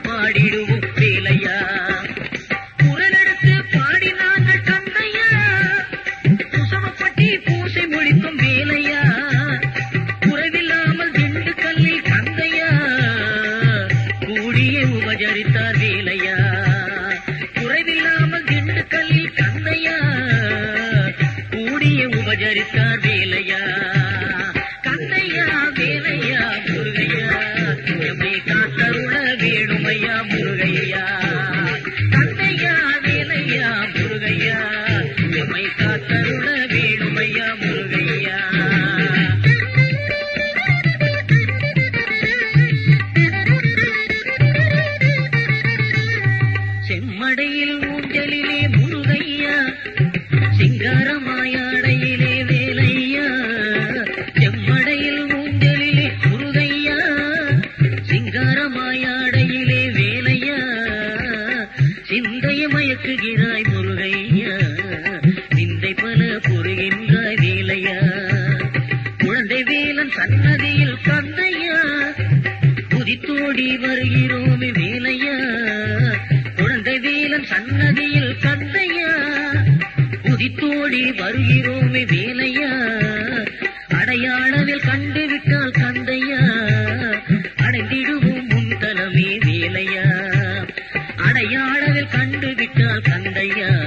பாடிடுவோம் வேலையா குரலெடுத்து பாடினாங்கள் கந்தையா குசவப்பட்டி பூசை முடிக்கும் வேலையா குறைவில்லாமல் திண்டுக்கல்லில் கந்தையா கூடிய உபசரித்தார் வேலையா குறைவில்லாமல் திண்டுக்கல்லில் கந்தையா கூடிய உபசரித்தார் வேலையா கந்தையா வேலையா முருகையா எம்மை காத்தருள வேணுமையா முருகையா கந்தையா வேலையா முருகையா எம்மை காத்தருள வேணுமையா முருகையா செம்மடையில் ஊஞ்சலிலே முருகையா சிங்காரமாயாடையிலே வேலையா செம்மடையில் ஊஞ்சலிலே முருகையா சிங்காரமாயாடையிலே வேலையா சிந்தைய மயக்குகிறாய் முருகையா விந்தை பல புரிகின்றாய் வேலையா குழந்தை வேலன் சன்னதியில் கந்தையா குதித்தோடி வருகிறோமே வேலையா குழந்தை வேலன் சன்னதியில் கந்தையா குதித்தோடி வருகிறோமே வேலையா அடையாளவில் கண்டுவிட்டால் கந்தையா அடைந்திடுவோம் முன் தலமே வேலையா அடையாளவில் கண்டுவிட்டால் கந்தையா